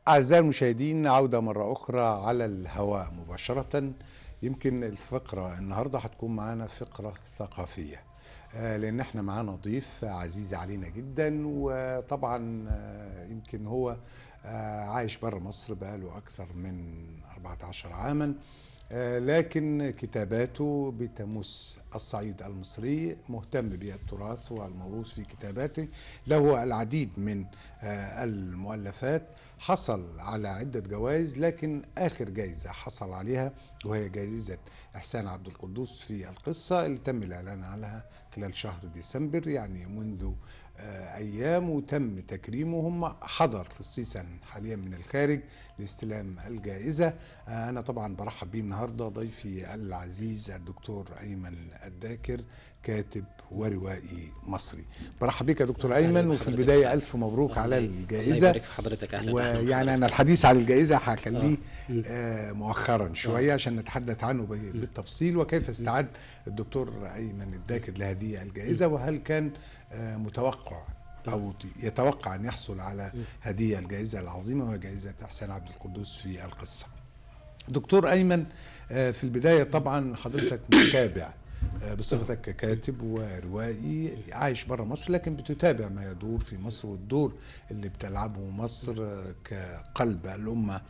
أعزائي المشاهدين عودة مرة أخرى على الهواء مباشرة يمكن الفقرة النهاردة هتكون معانا فقرة ثقافية آه، لأن احنا معانا ضيف عزيز علينا جدا وطبعا آه، يمكن هو آه، عايش بره مصر بقاله أكثر من 14 عاما آه، لكن كتاباته بتمس الصعيد المصري مهتم بالتراث والموروث في كتاباته له العديد من آه، المؤلفات حصل على عدة جوائز لكن آخر جائزة حصل عليها وهي جائزة إحسان عبد القدوس في القصة اللي تم الإعلان عنها خلال شهر ديسمبر يعني منذ آه، أيام وتم تكريمه هم حضر خصيصا حاليا من الخارج لاستلام الجائزة آه، أنا طبعا برحب بيه النهاردة ضيفي العزيز الدكتور أيمن الداكر كاتب وروائي مصري برحب بيك يا دكتور أهلاً أيمن وفي بحضرتك البداية سعد. ألف مبروك على الله الجائزة يبارك في حضرتك اهلا ويعني انا الحديث عن الجائزه هخليه مم. آه مؤخرا شويه عشان نتحدث عنه ب- بالتفصيل وكيف استعد الدكتور ايمن الداكر لهذه الجائزه وهل كان آه متوقع او ت- يتوقع ان يحصل على هذه الجائزه العظيمه وهي جائزه احسان عبد القدوس في القصه. دكتور ايمن آه، في البدايه طبعا حضرتك متابع آه، بصفتك ككاتب وروائي عايش بره مصر لكن بتتابع ما يدور في مصر والدور اللي بتلعبه مصر آه، كقلب الامه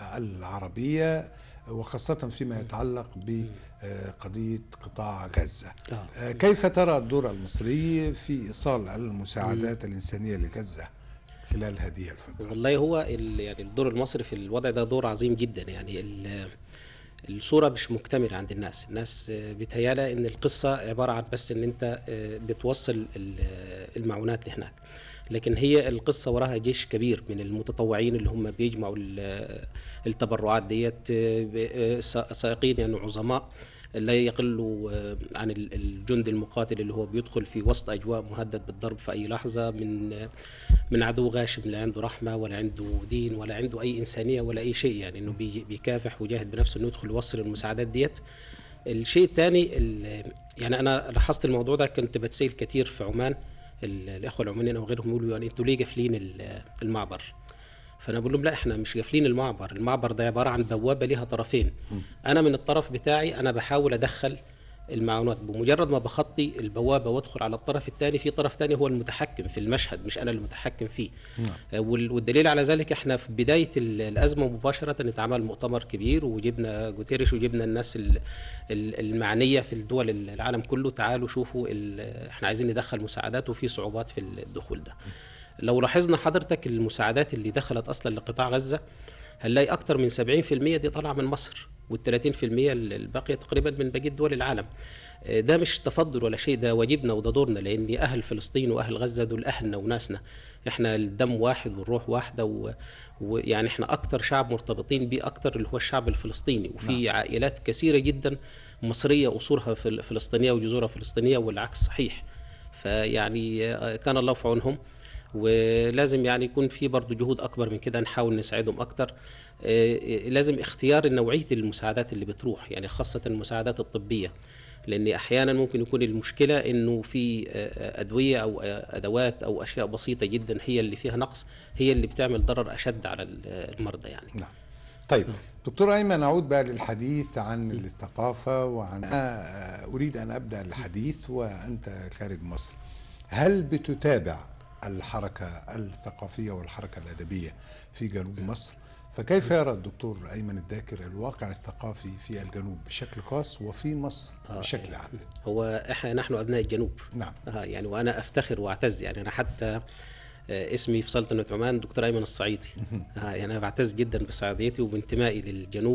العربيه وخاصه فيما يتعلق بقضيه قطاع غزه. آه. آه، كيف ترى الدور المصري في ايصال المساعدات الانسانيه لغزه خلال هذه الفتره؟ والله هو ال- يعني الدور المصري في الوضع ده دور عظيم جدا يعني ال- الصورة مش مكتملة عند الناس الناس آه، بيتهيألها ان القصة عبارة عن بس ان انت آه، بتوصل ال- آه، المعونات لهناك لكن هي القصة وراها جيش كبير من المتطوعين اللي هم بيجمعوا ال- آه، التبرعات ديت آه، ب- آه، سا- سائقين يعني عظماء لا يقلوا آه، عن ال- الجند المقاتل اللي هو بيدخل في وسط اجواء مهدد بالضرب في اي لحظه من آه، من عدو غاشم لا عنده رحمه ولا عنده دين ولا عنده اي انسانيه ولا اي شيء يعني انه بي- بيكافح ويجاهد بنفسه انه يدخل يوصل المساعدات ديت الشيء الثاني يعني انا لاحظت الموضوع ده كنت بتسال كثير في عمان ال- الاخوه العمانيين او غيرهم يقولوا يعني انتوا ليه قافلين ال- المعبر فانا بقول لهم لا احنا مش قافلين المعبر المعبر ده عباره عن بوابه ليها طرفين انا من الطرف بتاعي انا بحاول ادخل المعونات بمجرد ما بخطي البوابه وادخل على الطرف الثاني في طرف ثاني هو المتحكم في المشهد مش انا المتحكم فيه آه، وال- والدليل على ذلك احنا في بدايه ال- الازمه مباشره اتعمل مؤتمر كبير وجبنا جوتيريش وجبنا الناس ال- ال- المعنيه في الدول العالم كله تعالوا شوفوا ال- احنا عايزين ندخل مساعدات وفي صعوبات في الدخول ده لو لاحظنا حضرتك المساعدات اللي دخلت اصلا لقطاع غزه هنلاقي اكثر من 70% دي طالعه من مصر وال30% الباقيه تقريبا من بقيه دول العالم آه، ده مش تفضل ولا شيء ده واجبنا وده دورنا لان اهل فلسطين واهل غزه دول اهلنا وناسنا احنا الدم واحد والروح واحده و- ويعني احنا اكثر شعب مرتبطين بيه اكثر اللي هو الشعب الفلسطيني وفي نعم. عائلات كثيره جدا مصريه اصولها فل- فلسطينيه وجذورها فلسطينيه والعكس صحيح فيعني آه، كان الله في عونهم ولازم يعني يكون في برضه جهود اكبر من كده نحاول نساعدهم اكتر آه، لازم اختيار نوعيه المساعدات اللي بتروح يعني خاصه المساعدات الطبيه لان احيانا ممكن يكون المشكله انه في آه، ادويه او آه، ادوات او اشياء بسيطه جدا هي اللي فيها نقص هي اللي بتعمل ضرر اشد على المرضى يعني نعم طيب دكتور ايمن اعود بقى للحديث عن الثقافه وعن أنا اريد ان ابدا الحديث وانت خارج مصر هل بتتابع الحركه الثقافيه والحركه الادبيه في جنوب مصر فكيف يرى الدكتور ايمن الداكر الواقع الثقافي في الجنوب بشكل خاص وفي مصر بشكل عام هو احنا نحن ابناء الجنوب نعم آه يعني وانا افتخر واعتز يعني انا حتى آه، اسمي في سلطنه عمان دكتور ايمن الصعيدي آه يعني انا بعتز جدا بصعيديتي وبانتمائي للجنوب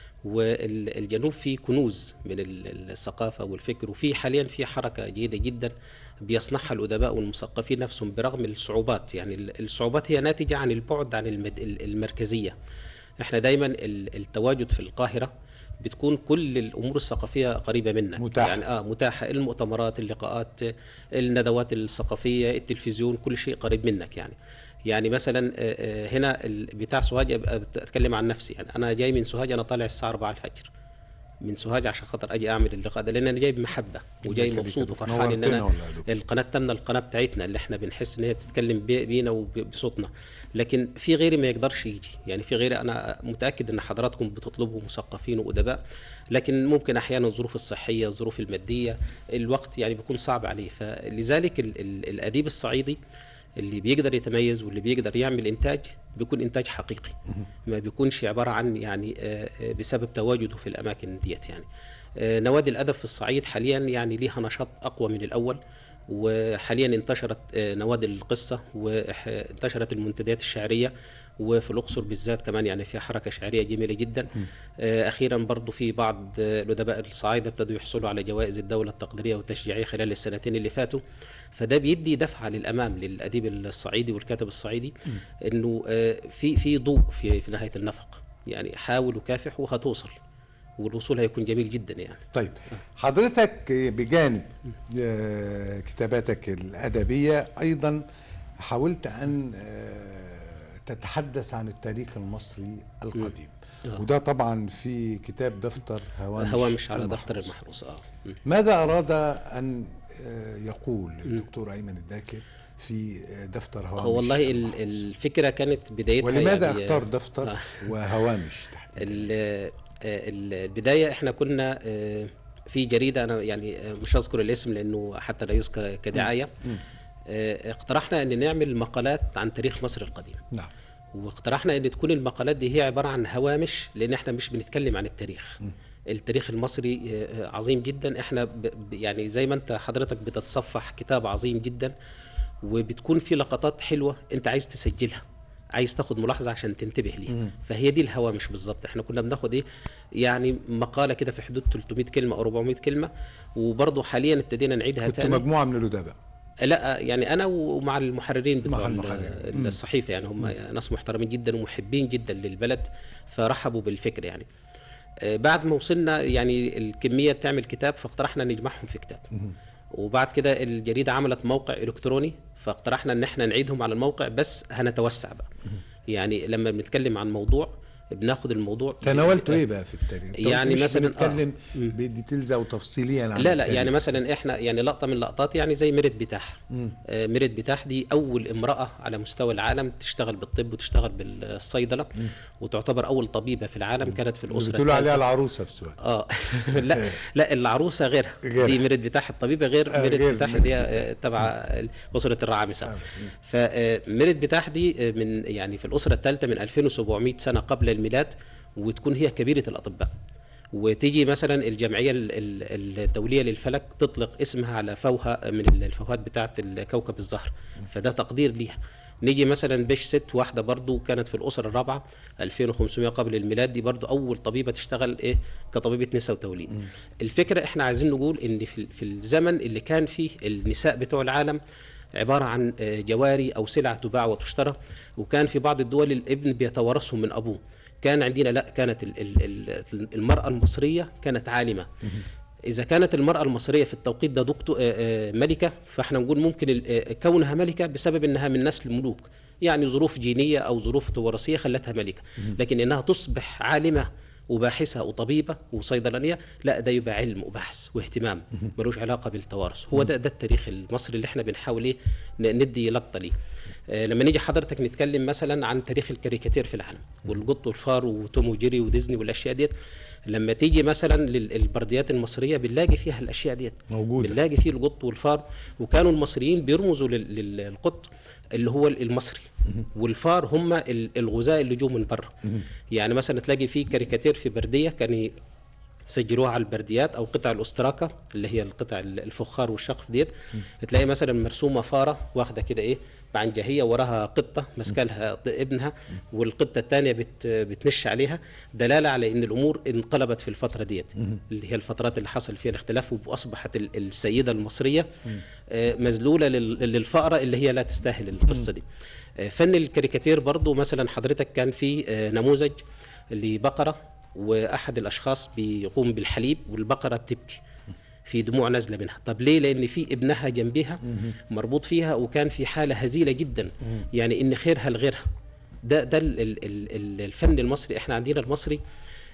والجنوب فيه كنوز من ال- الثقافه والفكر وفي حاليا في حركه جيده جدا بيصنعها الادباء والمثقفين نفسهم برغم الصعوبات يعني ال- الصعوبات هي ناتجه عن البعد عن المد- ال- المركزيه احنا دايما ال- التواجد في القاهره بتكون كل الامور الثقافيه قريبه منا متاحة. يعني اه متاحه المؤتمرات اللقاءات الندوات الثقافيه التلفزيون كل شيء قريب منك يعني يعني مثلا آه، آه، هنا ال- بتاع سوهاج أبقى بتكلم عن نفسي يعني انا جاي من سوهاج انا طالع الساعه 4 الفجر من سوهاج عشان خاطر اجي اعمل اللقاء ده لان انا جاي بمحبه وجاي الله مبسوط يخليك. وفرحان ان نورتنا انا والله يا دكتور. القناه التامنه القناه بتاعتنا اللي احنا بنحس ان هي بتتكلم بي- بينا وبصوتنا لكن في غيري ما يقدرش يجي يعني في غيري انا متاكد ان حضراتكم بتطلبوا مثقفين وادباء لكن ممكن احيانا الظروف الصحيه الظروف الماديه الوقت يعني بيكون صعب عليه فلذلك ال- ال- الاديب الصعيدي اللي بيقدر يتميز واللي بيقدر يعمل انتاج بيكون انتاج حقيقي ما بيكونش عباره عن يعني آه، آه، بسبب تواجده في الاماكن ديت يعني آه، نوادي الادب في الصعيد حاليا يعني ليها نشاط اقوى من الاول وحاليا انتشرت آه، نوادي القصه وانتشرت المنتديات الشعريه وفي الاقصر بالذات كمان يعني في حركه شعريه جميله جدا آه، اخيرا برضو في بعض آه، الادباء الصعايده ابتدوا يحصلوا على جوائز الدوله التقديريه والتشجيعيه خلال السنتين اللي فاتوا فده بيدي دفعه للامام للاديب الصعيدي والكاتب الصعيدي انه آه، في في ضوء في في نهايه النفق يعني حاول وكافح وهتوصل والوصول هيكون جميل جدا يعني طيب حضرتك بجانب آه، كتاباتك الأدبية أيضا حاولت أن آه، تتحدث عن التاريخ المصري القديم آه. وده طبعا في كتاب دفتر هوامش هوامش على المحروس. دفتر المحروس اه م. ماذا أراد أن آه، يقول الدكتور أيمن الداكر في آه، دفتر هوامش هو والله ال- المحروس؟ الفكره كانت بدايتها ولماذا يعني اختار دفتر آه. وهوامش تحديدا ال- آه، ال- البدايه احنا كنا آه، في جريده انا يعني آه، مش هذكر الاسم لانه حتى لا يذكر كدعايه آه، اقترحنا ان نعمل مقالات عن تاريخ مصر القديم نعم واقترحنا ان تكون المقالات دي هي عباره عن هوامش لان احنا مش بنتكلم عن التاريخ التاريخ المصري آه، عظيم جدا احنا ب- ب- يعني زي ما انت حضرتك بتتصفح كتاب عظيم جدا وبتكون في لقطات حلوه انت عايز تسجلها عايز تاخد ملاحظه عشان تنتبه ليها فهي دي الهوامش بالظبط احنا كنا بناخد ايه يعني مقاله كده في حدود 300 كلمه او 400 كلمه وبرضه حاليا ابتدينا نعيدها كنت تاني مجموعة من الأدباء لا يعني انا ومع المحررين بتوع مع ال- المحررين. الصحيفه يعني هم ناس محترمين جدا ومحبين جدا للبلد فرحبوا بالفكر يعني آه، بعد ما وصلنا يعني الكميه تعمل كتاب فاقترحنا نجمعهم في كتاب وبعد كده الجريده عملت موقع الكتروني فاقترحنا ان احنا نعيدهم على الموقع بس هنتوسع بقى يعني لما بنتكلم عن موضوع بناخد الموضوع تناولتوا ايه بقى في التاريخ؟ طب يعني مش مثلاً، آه. بنتكلم بديتيلز او تفصيليا عن لا لا التاريخ. يعني مثلا احنا يعني لقطه من اللقطات يعني زي ميرت بتاح آه ميرت بتاح دي اول امراه على مستوى العالم تشتغل بالطب وتشتغل بالصيدله وتعتبر اول طبيبه في العالم كانت في الاسره بتقولوا عليها الثالثة. العروسه في السؤال اه لا لا العروسه غيرها غيرها. دي ميرت بتاح الطبيبه غير آه، ميرت غير بتاح ميرت دي آه، تبع اسره الرعامسه فميرت بتاح دي آه، من يعني في الاسره الثالثه من 2700 سنه قبل الميلاد وتكون هي كبيره الاطباء وتيجي مثلا الجمعيه ال- ال- الدوليه للفلك تطلق اسمها على فوهه من الفوهات بتاعه كوكب الزهر فده تقدير ليها نيجي مثلا بيش ست واحده برضو كانت في الاسره الرابعه 2500 قبل الميلاد دي برضو اول طبيبه تشتغل ايه كطبيبه نساء وتوليد الفكره احنا عايزين نقول ان في في الزمن اللي كان فيه النساء بتوع العالم عبارة عن آه، جواري أو سلع تباع وتشترى وكان في بعض الدول الابن بيتوارثهم من أبوه كان عندنا لا كانت ال- ال- ال- المرأة المصرية كانت عالمة إذا كانت المرأة المصرية في التوقيت ده دكتور آه، آه، ملكة فإحنا نقول ممكن ال- آه، كونها ملكة بسبب إنها من نسل الملوك يعني ظروف جينية أو ظروف توراثية خلتها ملكة لكن إنها تصبح عالمة وباحثة وطبيبة وصيدلانية لا ده يبقى علم وبحث واهتمام ملوش علاقة بالتوارث هو ده ده التاريخ المصري اللي احنا بنحاول ايه ن- ندي لقطة ليه آه، لما نيجي حضرتك نتكلم مثلا عن تاريخ الكاريكاتير في العالم والقط والفار وتوم وجيري وديزني والاشياء ديت لما تيجي مثلا للبرديات المصريه بنلاقي فيها الاشياء ديت موجودة. بنلاقي فيه القط والفار وكانوا المصريين بيرمزوا لل- لل- للقط اللي هو المصري والفار هم ال- الغزاة اللي جو من بره يعني مثلا تلاقي في كاريكاتير في برديه كان ي- سجلوها على البرديات او قطع الاستراكه اللي هي القطع ال- الفخار والشقف ديت تلاقي مثلا مرسومه فاره واخده كده ايه بعنجهيه وراها قطه ماسكه لها ط- ابنها والقطه الثانيه بت بتنش عليها دلاله على ان الامور انقلبت في الفتره ديت اللي هي الفترات اللي حصل فيها الاختلاف واصبحت ال- السيده المصريه آه، مذلوله لل- للفأره اللي هي لا تستاهل القصه دي آه، فن الكاريكاتير برضو مثلا حضرتك كان في آه، نموذج لبقره واحد الاشخاص بيقوم بالحليب والبقره بتبكي في دموع نازله منها طب ليه لان في ابنها جنبها مربوط فيها وكان في حاله هزيله جدا يعني ان خيرها لغيرها ده ده ال- ال- ال- ال- الفن المصري احنا عندنا المصري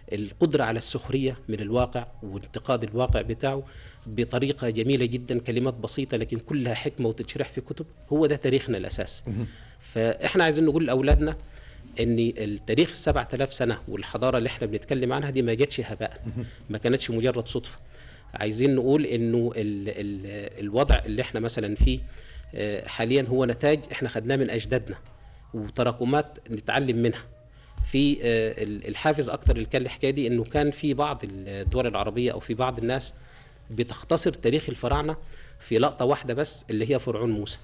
القدرة على السخرية من الواقع وانتقاد الواقع بتاعه بطريقة جميلة جدا كلمات بسيطة لكن كلها حكمة وتتشرح في كتب هو ده تاريخنا الأساس فإحنا عايزين نقول لأولادنا ان التاريخ السبعة آلاف سنة والحضارة اللي احنا بنتكلم عنها دي ما جاتش هباء ما كانتش مجرد صدفة عايزين نقول انه ال ال الوضع اللي احنا مثلا فيه آه، حاليا هو نتاج احنا خدناه من اجدادنا وتراكمات نتعلم منها في آه، ال- الحافز اكتر اللي كان الحكايه دي انه كان في بعض الدول العربيه او في بعض الناس بتختصر تاريخ الفراعنه في لقطه واحده بس اللي هي فرعون موسى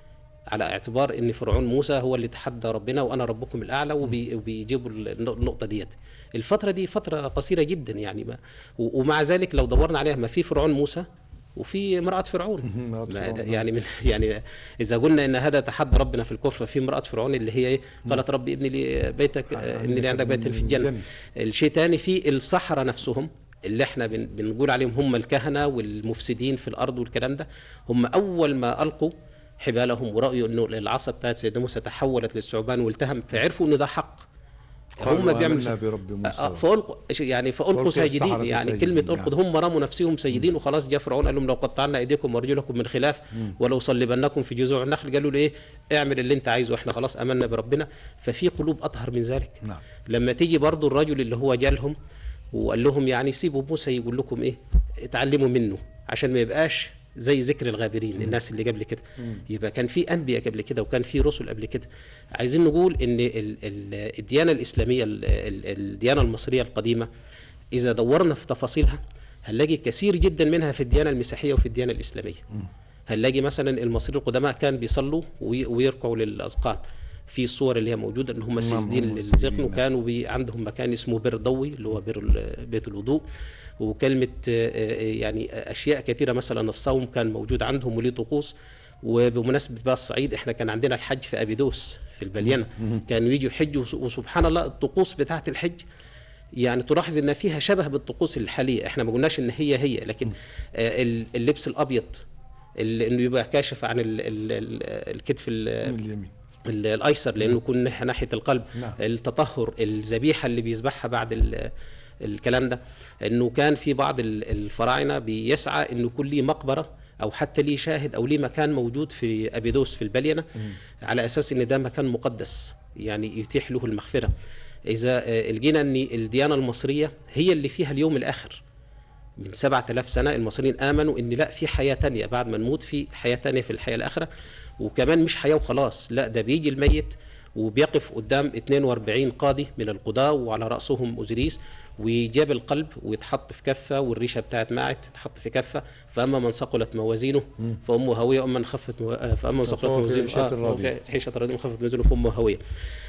على اعتبار ان فرعون موسى هو اللي تحدى ربنا وانا ربكم الاعلى وبي- وبيجيبوا النق- النقطه ديت الفتره دي فتره قصيره جدا يعني ما و- ومع ذلك لو دورنا عليها ما في فرعون موسى وفي امراه فرعون امرأة ما- فرعون. يعني من يعني اذا قلنا ان هذا تحدى ربنا في الكفر ففي امراه فرعون اللي هي ايه قالت ربي ابني لي بيتك آه، ابني لي عندك بيت في الجنه الجنة. الشيء تاني في الصحراء نفسهم اللي احنا بن- بنقول عليهم هم الكهنه والمفسدين في الارض والكلام ده هم اول ما القوا حبالهم ورأوا انه العصا بتاعت سيدنا موسى تحولت للثعبان والتهم فعرفوا ان ده حق قالوا بيعملوا آمنا س- برب موسى. آه، فألقوا يعني فألقوا فألقي ساجدين السحرة يعني ساجدين، كلمة نعم. ألقوا هم رموا نفسهم ساجدين وخلاص جاء فرعون قال لهم لو قطعنا أيديكم وأرجلكم من خلاف ولو صلبنكم في جذوع النخل قالوا له إيه اعمل اللي أنت عايزه إحنا خلاص آمنا بربنا ففي قلوب أطهر من ذلك نعم. لما تيجي برضو الرجل اللي هو جالهم وقال لهم يعني سيبوا موسى يقول لكم إيه اتعلموا منه عشان ما يبقاش زي ذكر الغابرين الناس اللي قبل كده يبقى كان في انبياء قبل كده وكان في رسل قبل كده عايزين نقول ان ال- ال- الديانه الاسلاميه ال- ال- الديانه المصريه القديمه اذا دورنا في تفاصيلها هنلاقي كثير جدا منها في الديانه المسيحيه وفي الديانه الاسلاميه هنلاقي مثلا المصريين القدماء كان بيصلوا وي- ويركعوا للاذقان في الصور اللي هي موجوده ان هم ساجدين هم للذقن ساجدين. وكانوا بي عندهم مكان اسمه بر ضوي اللي هو بر ال- بيت الوضوء وكلمه آه، آه، يعني اشياء كثيره مثلا الصوم كان موجود عندهم وليه طقوس وبمناسبه بقى الصعيد احنا كان عندنا الحج في ابيدوس في البلينه كانوا يجوا يحجوا وس- وسبحان الله الطقوس بتاعه الحج يعني تلاحظ ان فيها شبه بالطقوس الحاليه احنا ما قلناش ان هي هي لكن آه، ال- اللبس الابيض ال- انه يبقى كاشف عن ال- ال- ال- الكتف ال- من اليمين ال- الايسر لانه يكون ناحية- ناحيه القلب نعم. التطهر الذبيحه اللي بيذبحها بعد ال- الكلام ده انه كان في بعض ال- الفراعنه بيسعى انه يكون ليه مقبره او حتى ليه شاهد او ليه مكان موجود في ابيدوس في البلينه على اساس ان ده مكان مقدس يعني يتيح له المغفره اذا آه، لقينا ان الديانه المصريه هي اللي فيها اليوم الاخر من سبعة آلاف سنة المصريين آمنوا إن لا في حياة تانية بعد ما نموت في حياة تانية في الحياة الآخرة وكمان مش حياة وخلاص لا ده بيجي الميت وبيقف قدام 42 قاضي من القضاة وعلى رأسهم أوزيريس ويجاب القلب ويتحط في كفة والريشة بتاعت معت تتحط في كفة فأما من ثقلت موازينه فأمه هاوية وأما من خفت مو... آه، فأما من ثقلت فهو في موازينه عيشة آه، فهو راضية. في عيشة راضية وخفت موازينه فأمه هاوية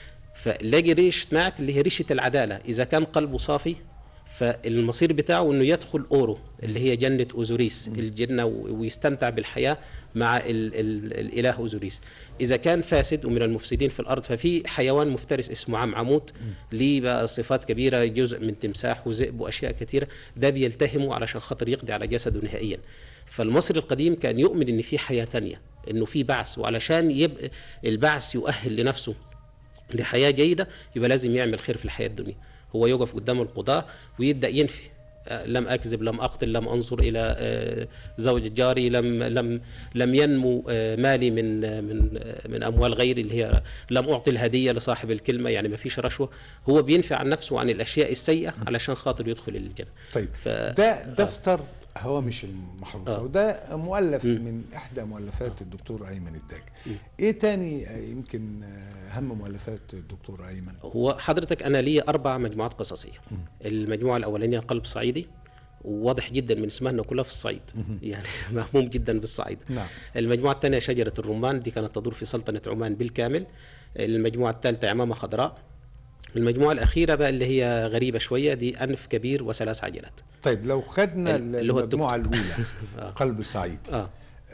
فلاقي ريشة معت اللي هي ريشة العدالة إذا كان قلبه صافي فالمصير بتاعه انه يدخل اورو اللي هي جنه اوزوريس الجنه و- ويستمتع بالحياه مع ال ال الاله اوزوريس اذا كان فاسد ومن المفسدين في الارض ففي حيوان مفترس اسمه عمعموت ليه بقى صفات كبيره جزء من تمساح وذئب واشياء كثيره ده بيلتهمه علشان خاطر يقضي على جسده نهائيا فالمصري القديم كان يؤمن ان في حياه تانية انه في بعث وعلشان يبقى البعث يؤهل لنفسه لحياه جيده يبقى لازم يعمل خير في الحياه الدنيا هو يقف قدام القضاه ويبدا ينفي آه، لم اكذب لم اقتل لم انظر الى آه، زوج جاري لم لم لم ينمو آه، مالي من آه، من آه، من اموال غيري اللي هي لم اعطي الهديه لصاحب الكلمه يعني ما فيش رشوه هو بينفي عن نفسه وعن الاشياء السيئه علشان خاطر يدخل الجنه طيب ف- ده دفتر هوامش المحروسه آه. وده مؤلف من احدى مؤلفات الدكتور ايمن الداج ايه تاني آه، يمكن آه، اهم مؤلفات الدكتور ايمن هو حضرتك انا لي اربع مجموعات قصصيه المجموعه الاولانيه قلب صعيدي وواضح جدا من اسمها انه كلها في الصعيد يعني مهموم جدا بالصعيد نعم. المجموعه الثانيه شجره الرمان دي كانت تدور في سلطنه عمان بالكامل المجموعه الثالثه عمامه خضراء المجموعه الاخيره بقى اللي هي غريبه شويه دي انف كبير وثلاث عجلات طيب لو خدنا ال- اللي هو المجموعه التوك الاولى قلب سعيد اه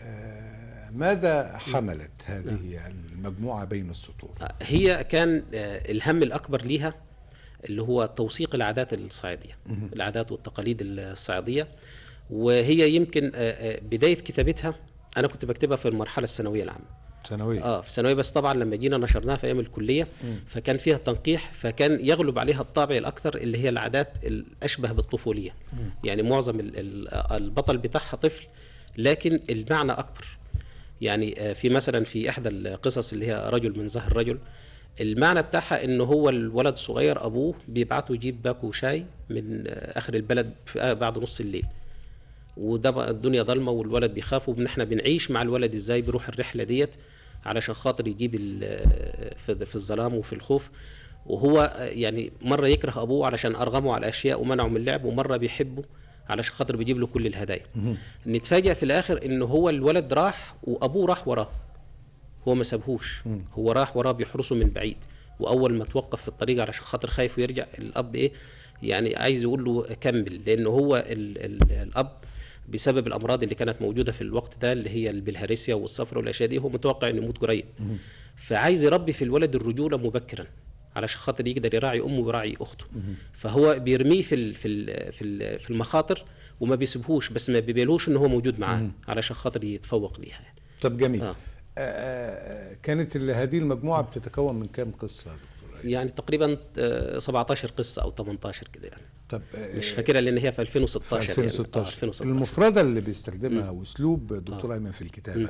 آه، ماذا حملت هذه المجموعه بين السطور هي كان آه، الهم الأكبر ليها اللي هو توثيق العادات الصعيدية العادات والتقاليد الصعيدية وهي يمكن آه، آه، بداية كتابتها أنا كنت بكتبها في المرحلة الثانوية العامة ثانويه اه في الثانويه بس طبعا لما جينا نشرناها في ايام الكليه فكان فيها تنقيح فكان يغلب عليها الطابع الاكثر اللي هي العادات الاشبه بالطفوليه يعني معظم ال- ال- البطل بتاعها طفل لكن المعنى اكبر يعني آه، في مثلا في احدى القصص اللي هي رجل من زهر رجل المعنى بتاعها ان هو الولد الصغير ابوه بيبعته يجيب باكو شاي من آه، اخر البلد في آه، بعد نص الليل وده بقى الدنيا ضلمه والولد بيخاف وان احنا بنعيش مع الولد ازاي بيروح الرحله ديت علشان خاطر يجيب ال- في في الظلام وفي الخوف وهو يعني مره يكره ابوه علشان ارغمه على اشياء ومنعه من اللعب ومره بيحبه علشان خاطر بيجيب له كل الهدايا نتفاجئ في الاخر ان هو الولد راح وابوه راح وراه هو ما سابهوش هو راح وراه بيحرسه من بعيد واول ما توقف في الطريق علشان خاطر خايف ويرجع الاب ايه يعني عايز يقول له كمل لان هو ال ال الاب بسبب الامراض اللي كانت موجوده في الوقت ده اللي هي البلهارسيا والصفرة والاشياء دي هو متوقع انه يموت قريب فعايز يربي في الولد الرجوله مبكرا علشان خاطر يقدر يراعي امه ويراعي اخته فهو بيرميه في ال في ال في ال في المخاطر وما بيسيبهوش بس ما بيبيلوش ان هو موجود معاه علشان خاطر يتفوق ليها يعني. طب جميل آه. آه. آه كانت ال- هذه المجموعه بتتكون من كام قصه يا دكتور يعني تقريبا آه، 17 قصه او 18 كده يعني طب آه مش فاكرها لان هي في في 2016 يعني. 2016 آه 2016 المفردة اللي بيستخدمها واسلوب دكتور ايمن في الكتابة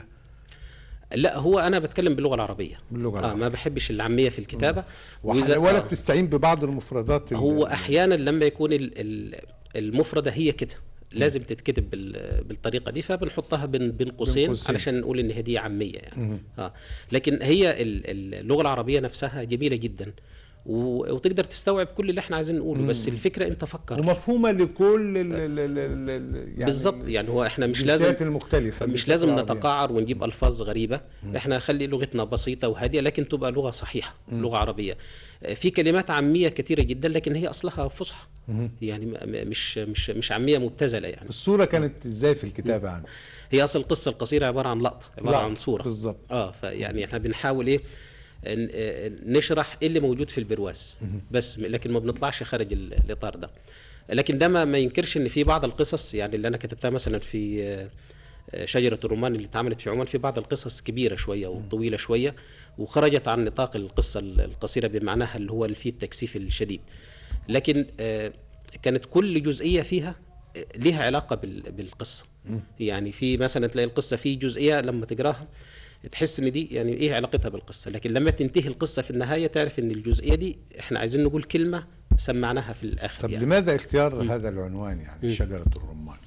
لا هو انا بتكلم باللغه العربيه باللغة اه العربية. ما بحبش العاميه في الكتابه وح- وإذا- ولا آه، بتستعين ببعض المفردات ال- هو احيانا لما يكون ال- ال- المفرده هي كده لازم تتكتب بال- بالطريقه دي فبنحطها بين بين قوسين قوسين. علشان نقول ان هديه عاميه يعني اه لكن هي ال- ال- اللغه العربيه نفسها جميله جدا و- وتقدر تستوعب كل اللي احنا عايزين نقوله بس الفكره انت فكر ومفهومة لكل ال ال ال ال ال يعني بالظبط يعني هو احنا مش الجنسيات لازم المختلفة مش بالذات لازم العربية. نتقاعر ونجيب الفاظ غريبه احنا نخلي لغتنا بسيطه وهاديه لكن تبقى لغه صحيحه لغه عربيه آه، في كلمات عاميه كثيره جدا لكن هي اصلها فصحى يعني م- م- مش مش مش عاميه مبتذله يعني الصورة كانت ازاي في الكتابة عنه هي اصل القصه القصيره عباره عن لقطه عباره لقطة، عن صوره بالظبط. اه فيعني احنا بنحاول ايه ن- آه، نشرح ايه اللي موجود في البرواز بس م- لكن ما بنطلعش خارج ال- الاطار ده لكن ده ما ما ينكرش ان في بعض القصص يعني اللي انا كتبتها مثلا في آه، آه، شجره الرمان اللي اتعملت في عمان في بعض القصص كبيره شويه وطويله شويه وخرجت عن نطاق القصه ال- القصيره بمعناها اللي هو اللي فيه التكثيف الشديد لكن آه، كانت كل جزئيه فيها آه، ليها علاقه بال- بالقصه يعني في مثلا تلاقي القصه في جزئيه لما تقراها تحس ان دي يعني ايه علاقتها بالقصه لكن لما تنتهي القصه في النهايه تعرف ان الجزئيه دي احنا عايزين نقول كلمه سمعناها في الاخر طب يعني. لماذا اختيار هذا العنوان يعني شجرة الرمان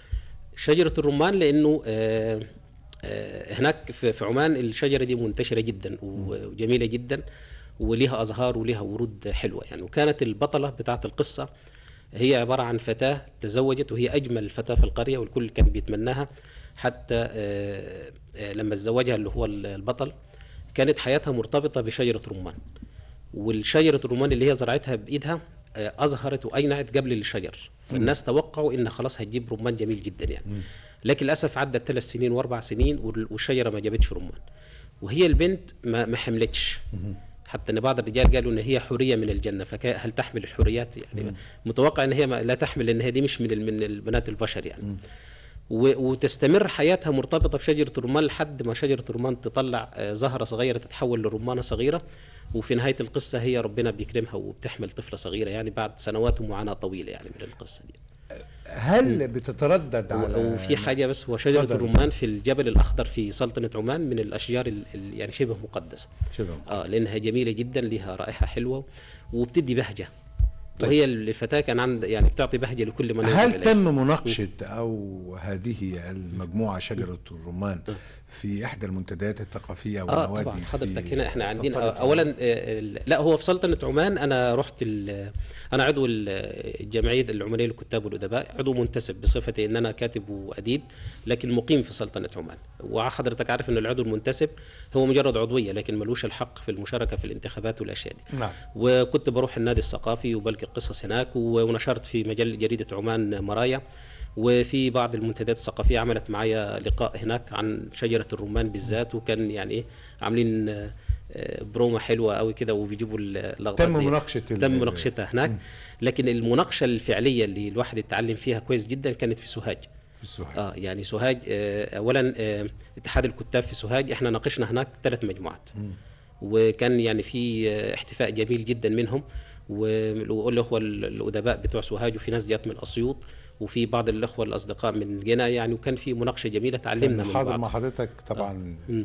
شجرة الرمان لأنه آه، آه، هناك في في عمان الشجرة دي منتشرة جدا وجميلة جدا وليها أزهار وليها ورود حلوة يعني وكانت البطلة بتاعة القصة هي عبارة عن فتاة تزوجت وهي أجمل فتاة في القرية والكل كان بيتمناها حتى آه، آه، لما تزوجها اللي هو البطل كانت حياتها مرتبطة بشجرة رمان والشجرة الرمان اللي هي زرعتها بإيدها آه، أزهرت وأينعت قبل الشجر فالناس توقعوا إن خلاص هتجيب رمان جميل جدا يعني لكن للأسف عدت ثلاث سنين وأربع سنين وال- والشجرة ما جابتش رمان وهي البنت ما, ما حملتش حتى ان بعض الرجال قالوا ان هي حوريه من الجنه فهل تحمل الحوريات يعني متوقع ان هي ما لا تحمل ان هي دي مش من ال- من البنات البشر يعني و- وتستمر حياتها مرتبطه بشجره الرمان لحد ما شجره الرمان تطلع آه، زهره صغيره تتحول لرمانه صغيره وفي نهايه القصه هي ربنا بيكرمها وبتحمل طفله صغيره يعني بعد سنوات ومعاناه طويله يعني من القصه دي هل بتتردد على وفي حاجه بس هو شجره اتفضل. الرمان في الجبل الاخضر في سلطنه عمان من الاشجار ال- ال- يعني شبه مقدسه شبه اه لانها جميله جدا لها رائحه حلوه وبتدي بهجه وهي الفتاه كان عند يعني بتعطي بهجه لكل من ينظر هل إليها. تم مناقشة أو هذه المجموعة شجرة الرمان في إحدى المنتديات الثقافية اه والنوادي طبعا في حضرتك هنا احنا عندنا سلطنة آه، اولا آه، ال- لا هو في سلطنه عمان انا رحت ال- انا عضو ال- الجمعيه العمانيه للكتاب والادباء عضو منتسب بصفتي ان انا كاتب واديب لكن مقيم في سلطنه عمان وحضرتك عارف ان العضو المنتسب هو مجرد عضويه لكن ملوش الحق في المشاركه في الانتخابات والاشياء دي نعم وكنت بروح النادي الثقافي وبلقي قصص هناك و- ونشرت في مجله جريده عمان مرايا وفي بعض المنتديات الثقافيه عملت معايا لقاء هناك عن شجره الرمان بالذات وكان يعني ايه عاملين آه، آه، برومه حلوه قوي كده وبيجيبوا اللقطات تم ديت. مناقشة ال- تم مناقشتها هناك لكن المناقشه الفعليه اللي الواحد اتعلم فيها كويس جدا كانت في سوهاج في سوهاج اه يعني سوهاج آه اولا آه اتحاد الكتاب في سوهاج احنا ناقشنا هناك ثلاث مجموعات وكان يعني في آه احتفاء جميل جدا منهم والاخوه الادباء بتوع سوهاج وفي ناس جات من اسيوط وفي بعض الاخوه الاصدقاء من جنا يعني وكان في مناقشه جميله تعلمنا كان من حاضر بعض مع حضرتك طبعا مم.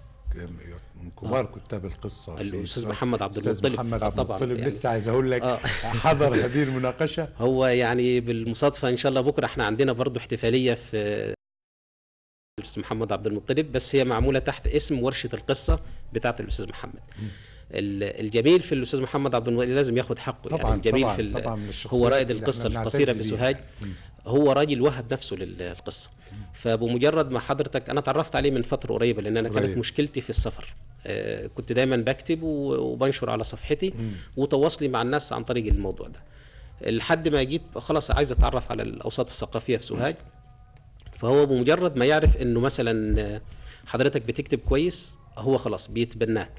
من كبار كتاب القصه في الأستاذ سوهاج. محمد عبد الأستاذ المطلب. محمد آه عبد طبعاً المطلب يعني. لسه عايز اقول لك آه. حضر هذه المناقشه هو يعني بالمصادفه ان شاء الله بكره احنا عندنا برضو احتفاليه في الاستاذ محمد عبد المطلب بس هي معموله تحت اسم ورشه القصه بتاعه الاستاذ محمد ال- الجميل في الاستاذ محمد عبد المطلب لازم ياخد حقه طبعا يعني الجميل طبعا في ال- طبعا من الشخصيات هو رائد اللي القصه احنا القصيره بنعتز في بيها. سوهاج هو راجل وهب نفسه للقصه فبمجرد ما حضرتك انا تعرفت عليه من فتره قريبه لان انا قريب. كانت مشكلتي في السفر آه، كنت دايما بكتب و- وبنشر على صفحتي وتواصلي مع الناس عن طريق الموضوع ده لحد ما جيت خلاص عايز اتعرف على الاوساط الثقافيه في سوهاج فهو بمجرد ما يعرف انه مثلا آه، حضرتك بتكتب كويس هو خلاص بيتبناك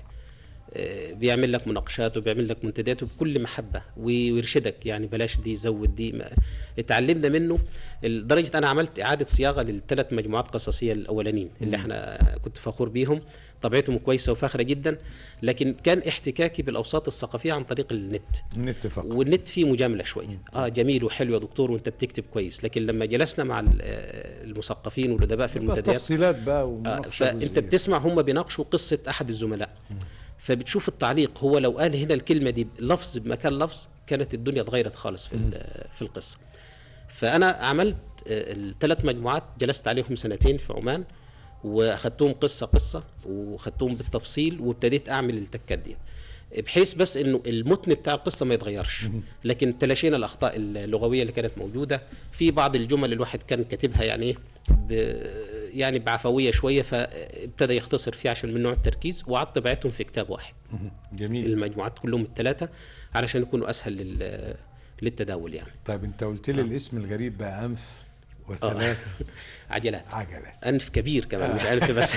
آه، بيعمل لك مناقشات وبيعمل لك منتديات بكل محبه ويرشدك يعني بلاش دي زود دي ما- اتعلمنا منه لدرجه انا عملت اعاده صياغه للثلاث مجموعات قصصيه الاولانيين اللي احنا كنت فخور بيهم طبيعتهم كويسه وفاخره جدا لكن كان احتكاكي بالاوساط الثقافيه عن طريق النت النت فقط والنت فيه مجامله شويه اه جميل وحلو يا دكتور وانت بتكتب كويس لكن لما جلسنا مع ال- آه، المثقفين والادباء في بقى المنتديات تفصيلات بقى آه، ومناقشه فانت جزئية. بتسمع هم بيناقشوا قصه احد الزملاء فبتشوف التعليق هو لو قال هنا الكلمه دي لفظ بمكان لفظ كانت الدنيا اتغيرت خالص في ال- في القصه فانا عملت الثلاث مجموعات جلست عليهم سنتين في عمان واخدتهم قصه قصه واخدتهم بالتفصيل وابتديت اعمل التكات دي بحيث بس انه المتن بتاع القصه ما يتغيرش لكن تلاشينا الاخطاء اللغويه اللي كانت موجوده في بعض الجمل الواحد كان كاتبها يعني ايه ب- يعني بعفويه شويه فابتدى يختصر فيها عشان من نوع التركيز وعاد طبعتهم في كتاب واحد جميل المجموعات كلهم الثلاثه علشان يكونوا اسهل لل- للتداول يعني طيب انت قلت لي الاسم الغريب بقى انف وثلاث عجلات عجلات انف كبير كمان مش انف بس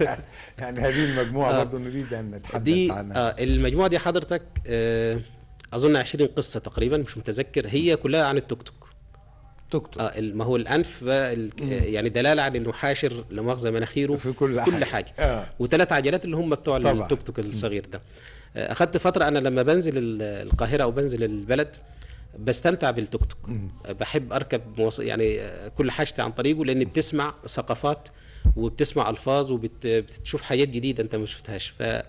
يعني هذه المجموعه آه. برضه نريد ان نتحدث دي عنها آه المجموعه دي حضرتك آه اظن 20 قصه تقريبا مش متذكر هي كلها عن التوك توك توك توك اه ال- ما هو الانف بقى ال- آه، يعني دلاله على انه حاشر لا مؤاخذه مناخيره في كل كل حاجة. حاجه آه. وثلاث عجلات اللي هم بتوع طبعاً. التوك توك الصغير ده آه، اخدت فتره انا لما بنزل ال- القاهره او بنزل البلد بستمتع بالتوك توك آه، بحب اركب مواص... يعني آه، كل حاجتي عن طريقه لان بتسمع ثقافات وبتسمع الفاظ وبتشوف حاجات جديده انت ما شفتهاش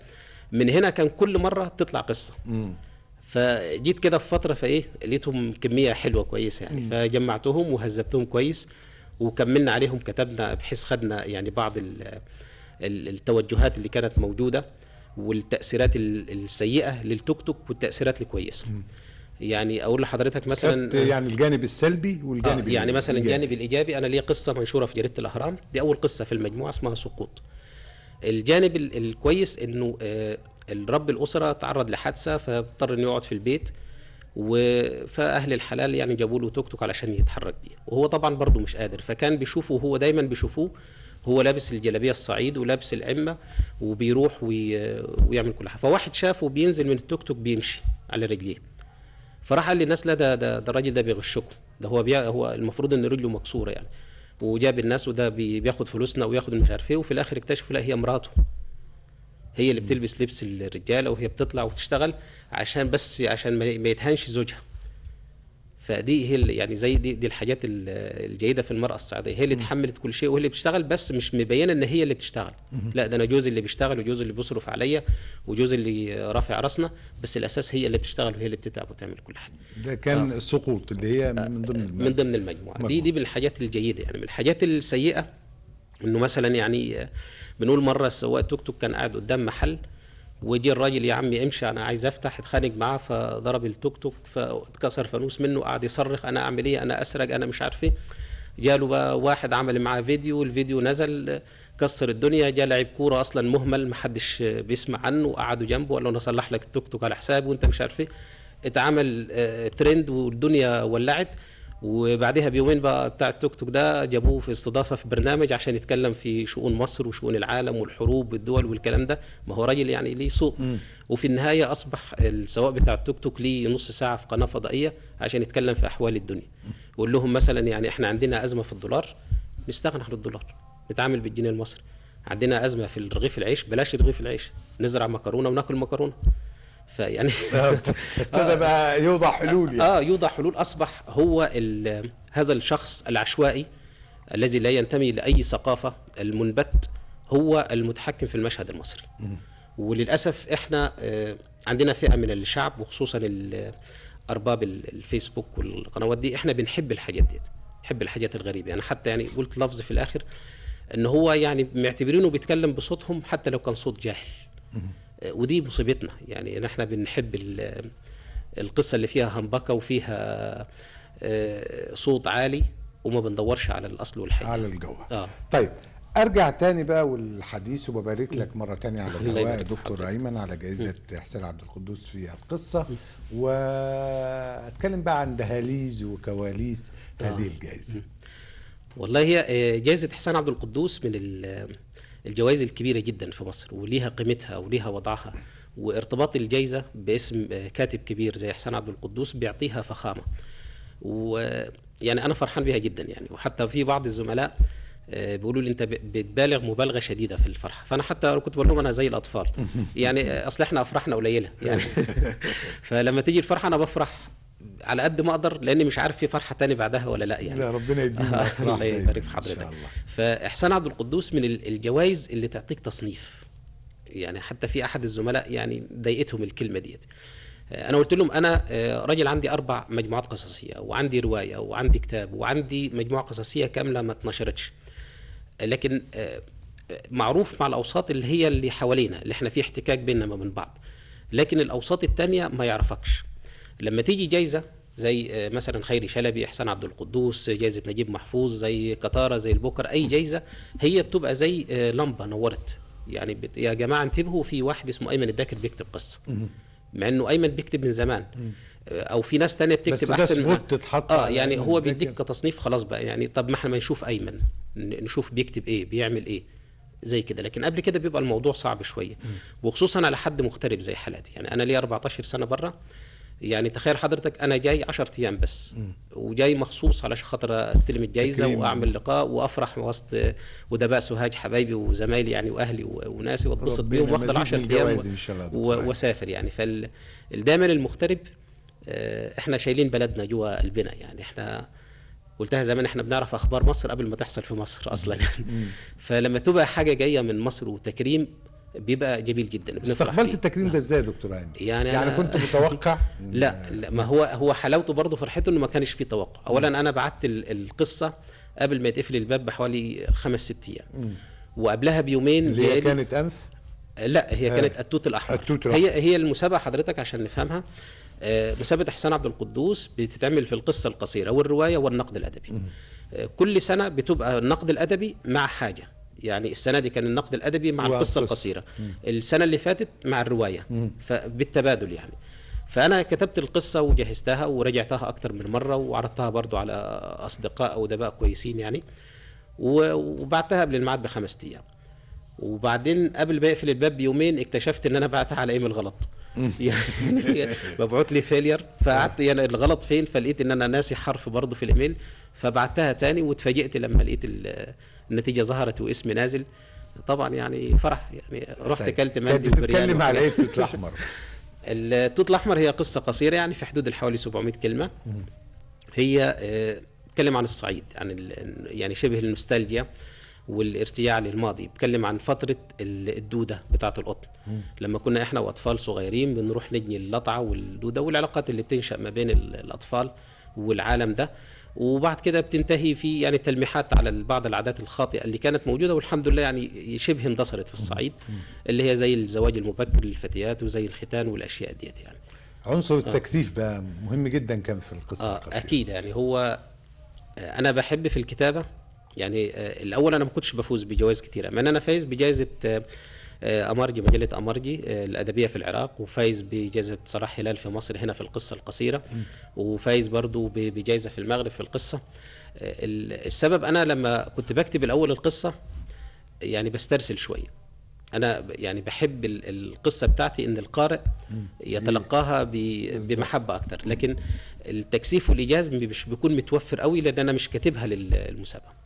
فمن هنا كان كل مره بتطلع قصه مم. فجيت كده في فتره فايه لقيتهم كميه حلوه كويسه يعني فجمعتهم وهذبتهم كويس وكملنا عليهم كتبنا بحيث خدنا يعني بعض ال- ال- التوجهات اللي كانت موجوده والتاثيرات ال- السيئه للتوك توك والتاثيرات الكويسه يعني اقول لحضرتك مثلا خدت يعني الجانب السلبي آه والجانب يعني مثلا الإيجابي. الجانب الايجابي انا ليا قصه منشوره في جريده الاهرام دي اول قصه في المجموعه اسمها سقوط الجانب ال- الكويس انه آه، الرب الاسره تعرض لحادثه فاضطر انه يقعد في البيت و- فاهل الحلال يعني جابوا له توك توك علشان يتحرك بيه وهو طبعا برضه مش قادر فكان بيشوفه هو دايما بيشوفوه هو لابس الجلابيه الصعيد ولابس العمه وبيروح وي... ويعمل كل حاجه فواحد شافه بينزل من التوك توك بيمشي على رجليه فراح قال للناس لا ده ده, ده الراجل ده بيغشكم ده هو بيا هو المفروض ان رجله مكسوره يعني وجاب الناس وده بي- بياخد فلوسنا وياخد مش عارف ايه وفي الاخر اكتشفوا لا هي مراته هي اللي بتلبس لبس الرجاله وهي بتطلع وتشتغل عشان بس عشان ما ما يتهانش زوجها فدي هي اللي- يعني زي دي دي الحاجات ال- الجيده في المراه السعوديه هي اللي اتحملت كل شيء وهي اللي بتشتغل بس مش مبينه ان هي اللي بتشتغل لا ده انا جوزي اللي بيشتغل وجوزي اللي بيصرف عليا وجوزي اللي رافع راسنا بس الاساس هي اللي بتشتغل وهي اللي بتتعب وتعمل كل حاجه ده كان سقوط اللي هي من ضمن من المادة. ضمن المجموعه دي مجموعة. دي من الحاجات الجيده يعني من الحاجات السيئه انه مثلا يعني آه، بنقول مره سواق توك توك كان قاعد قدام محل وجي الراجل يا عمي امشي انا عايز افتح اتخانق معاه فضرب التوك توك فاتكسر فانوس منه قعد يصرخ انا اعمل ايه انا اسرق انا مش عارف ايه جاله بقى واحد عمل معاه فيديو الفيديو نزل آه، كسر الدنيا جاء لعيب كوره اصلا مهمل محدش آه، بيسمع عنه قعدوا جنبه قال له انا اصلح لك التوك توك على حسابي وانت مش عارف ايه اتعمل آه، ترند والدنيا ولعت وبعدها بيومين بقى بتاع التوك توك ده جابوه في استضافه في برنامج عشان يتكلم في شؤون مصر وشؤون العالم والحروب والدول والكلام ده ما هو راجل يعني ليه صوت وفي النهايه اصبح السواق بتاع التوك توك ليه نص ساعه في قناه فضائيه عشان يتكلم في احوال الدنيا ويقول لهم مثلا يعني احنا عندنا ازمه في الدولار نستغنى عن الدولار نتعامل بالجنيه المصري عندنا ازمه في رغيف العيش بلاش رغيف العيش نزرع مكرونه وناكل مكرونه فيعني ابتدى بقى يوضع حلول يعني. اه يوضع حلول اصبح هو ال- هذا الشخص العشوائي الذي لا ينتمي لاي ثقافه المنبت هو المتحكم في المشهد المصري وللاسف احنا آه، عندنا فئه من الشعب وخصوصا ال- ارباب ال- الفيسبوك والقنوات دي احنا بنحب الحاجات دي نحب الحاجات الغريبه يعني حتى يعني قلت لفظ في الاخر ان هو يعني معتبرينه بيتكلم بصوتهم حتى لو كان صوت جاهل آه، ودي مصيبتنا يعني ان احنا بنحب ال- القصه اللي فيها همبكه وفيها آه، صوت عالي وما بندورش على الاصل والحقيقه على الجوهر اه طيب ارجع تاني بقى والحديث وببارك لك مره تانية على الله الهواء يبارك في دكتور حضرتك. ايمن على جائزه حسين عبد القدوس في القصه واتكلم بقى عن دهاليز وكواليس هذه الجائزه والله هي آه، جائزة حسين عبد القدوس من ال- الجوائز الكبيرة جدا في مصر وليها قيمتها وليها وضعها وارتباط الجائزة باسم آه، كاتب كبير زي حسين عبد القدوس بيعطيها فخامة ويعني أنا فرحان بها جدا يعني وحتى في بعض الزملاء آه، بيقولوا لي انت ب- بتبالغ مبالغه شديده في الفرحه فانا حتى كنت بقول لهم انا زي الاطفال يعني آه، اصل احنا افراحنا قليله يعني فلما تيجي الفرحه انا بفرح على قد ما اقدر لاني مش عارف في فرحه تاني بعدها ولا لا يعني لا ربنا يدينا آه، أفراح الله دايماً يبارك في إن حضرتك شاء الله. فاحسان عبد القدوس من ال- الجوائز اللي تعطيك تصنيف يعني حتى في احد الزملاء يعني ضايقتهم الكلمه ديت آه، انا قلت لهم انا آه، راجل عندي اربع مجموعات قصصيه وعندي روايه وعندي كتاب وعندي مجموعه قصصيه كامله ما اتنشرتش لكن آه، معروف مع الاوساط اللي هي اللي حوالينا اللي احنا في احتكاك بيننا ما بين بعض لكن الاوساط التانية ما يعرفكش لما تيجي جايزه زي آه، مثلا خيري شلبي احسان عبد القدوس جايزه نجيب محفوظ زي قطاره زي البكر اي جايزه هي بتبقى زي آه، لمبه نورت يعني بت... يا جماعه انتبهوا في واحد اسمه ايمن الداكر بيكتب قصه مع انه ايمن بيكتب من زمان آه، او في ناس تانية بس بتكتب ده احسن من- سبوت اتحط اه على يعني أيمن هو الداكر. بيديك كتصنيف خلاص بقى يعني طب ما احنا ما نشوف ايمن ن- نشوف بيكتب ايه بيعمل ايه زي كده لكن قبل كده بيبقى الموضوع صعب شويه وخصوصا على حد مغترب زي حالاتي يعني انا لي 14 سنه بره يعني تخيل حضرتك انا جاي 10 ايام بس وجاي مخصوص علشان خاطر استلم الجائزه تكريم. واعمل لقاء وافرح وسط ادباء سوهاج حبايبي وزمايلي يعني واهلي و- وناسي واتبسط ربنا بيهم واخد مزيد 10 من ايام الجوائز إن شاء الله يا دكتور و- واسافر يعني فال دايما المغترب آه، احنا شايلين بلدنا جوا قلبنا يعني احنا قلتها زمان احنا بنعرف اخبار مصر قبل ما تحصل في مصر اصلا يعني فلما تبقى حاجه جايه من مصر وتكريم بيبقى جميل جدا بنفرح استقبلت فيه. التكريم ده ازاي يا دكتور ايمن؟ يعني يعني أنا- كنت متوقع لا, لا ما هو هو حلاوته برضه فرحته انه ما كانش فيه توقع اولا انا بعت ال- القصه قبل ما يتقفل الباب بحوالي خمس ست ايام وقبلها بيومين اللي هي جالي- كانت امس لا هي آه. كانت التوت الاحمر التوت هي هي المسابقه حضرتك عشان نفهمها آه، مسابقه حسين عبد القدوس بتتعمل في القصه القصيره والروايه والنقد الادبي آه، كل سنه بتبقى النقد الادبي مع حاجه يعني السنه دي كان النقد الادبي مع القصه والقصة. القصيره السنه اللي فاتت مع الروايه فبالتبادل يعني فانا كتبت القصه وجهزتها ورجعتها اكتر من مره وعرضتها برضو على اصدقاء او ادباء كويسين يعني و- وبعتها قبل الميعاد بخمس ايام وبعدين قبل ما يقفل الباب بيومين اكتشفت ان انا بعتها على ايميل غلط يعني مبعوت لي فيلير فقعدت يعني الغلط فين فلقيت ان انا ناسي حرف برضه في الايميل فبعتها تاني واتفاجئت لما لقيت ال- النتيجه ظهرت واسمي نازل طبعا يعني فرح يعني رحت اكلت كانت مندي وبريان بتتكلم على ايه وحاجات. التوت الاحمر؟ التوت الاحمر هي قصه قصيره يعني في حدود حوالي 700 كلمه هي آه، بتتكلم عن الصعيد عن ال- يعني شبه النوستالجيا والارتجاع للماضي بتكلم عن فتره ال- الدوده بتاعه القطن لما كنا احنا واطفال صغيرين بنروح نجني اللطعه والدوده والعلاقات اللي بتنشا ما بين ال- الاطفال والعالم ده وبعد كده بتنتهي في يعني تلميحات على بعض العادات الخاطئه اللي كانت موجوده والحمد لله يعني شبه اندثرت في الصعيد اللي هي زي الزواج المبكر للفتيات وزي الختان والاشياء ديت يعني عنصر التكثيف بقى مهم جدا كان في القصه آه القصيره اكيد يعني هو آه، انا بحب في الكتابه يعني آه، الاول انا ما كنتش بفوز بجوائز كتيره مع ان انا فايز بجائزه آه، آه، امارجي مجله امارجي آه، الادبيه في العراق وفايز بجائزه صلاح هلال في مصر هنا في القصه القصيره وفايز برضو ب- بجائزه في المغرب في القصه آه، ال- السبب انا لما كنت بكتب الاول القصه يعني بسترسل شويه انا ب- يعني بحب ال- القصه بتاعتي ان القارئ يتلقاها ب- بمحبه اكتر لكن التكثيف والايجاز مش بيكون متوفر قوي لان انا مش كاتبها للمسابقه